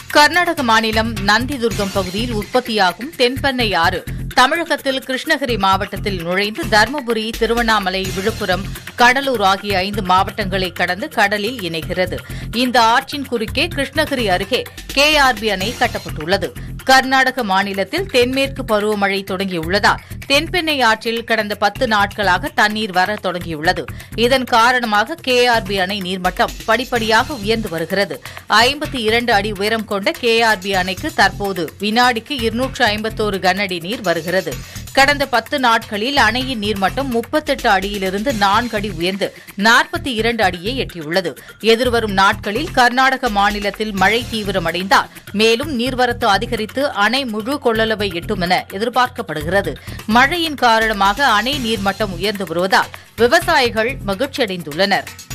கர்நாடக மாநிலம் நந்திதுர்கம் பகுதியில் உற்பத்தியாகும் தென்பெண்ணை ஆறு தமிழகத்தில் கிருஷ்ணகிரி மாவட்டத்தில் நுழைந்து தருமபுரி திருவண்ணாமலை விழுப்புரம் கடலூர் ஆகிய ஐந்து மாவட்டங்களை கடந்து கடலில் இணைகிறது இந்த ஆற்றின் குறுக்கே கிருஷ்ணகிரி அருகே கேஆர்பி அணை கட்டப்பட்டுள்ளது கர்நாடக மாநிலத்தில் தென்மேற்கு பருவமழை தொடங்கியுள்ளதால் தென்பெண்ணை ஆற்றில் கடந்த பத்து நாட்களாக தண்ணீர் வர தொடங்கியுள்ளது இதன் காரணமாக கேஆர்பி அணை நீர்மட்டம் படிப்படியாக உயர்ந்து வருகிறது ஐம்பத்தி இரண்டு அடி உயரம் கொண்ட கேஆர்பி அணைக்கு தற்போது வினாடிக்கு இருநூற்று ஐம்பத்தோரு கனஅடி நீர் வருகிறது கடந்த பத்து நாட்களில் அணையின் நீர்மட்டம் முப்பத்தெட்டு அடியிலிருந்து நான்கு அடி உயர்ந்து நாற்பத்தி இரண்டு அடியை எட்டியுள்ளது எதிர்வரும் நாட்களில் கர்நாடக மாநிலத்தில் மழை தீவிரமடைந்தால் மேலும் நீர்வரத்து அதிகரித்து அணை முழு கொள்ளளவை எட்டும் என எதிர்பார்க்கப்படுகிறது மழையின் காரணமாக அணை நீர்மட்டம் உயர்ந்து வருவதால் விவசாயிகள் மகிழ்ச்சியடைந்துள்ளனர்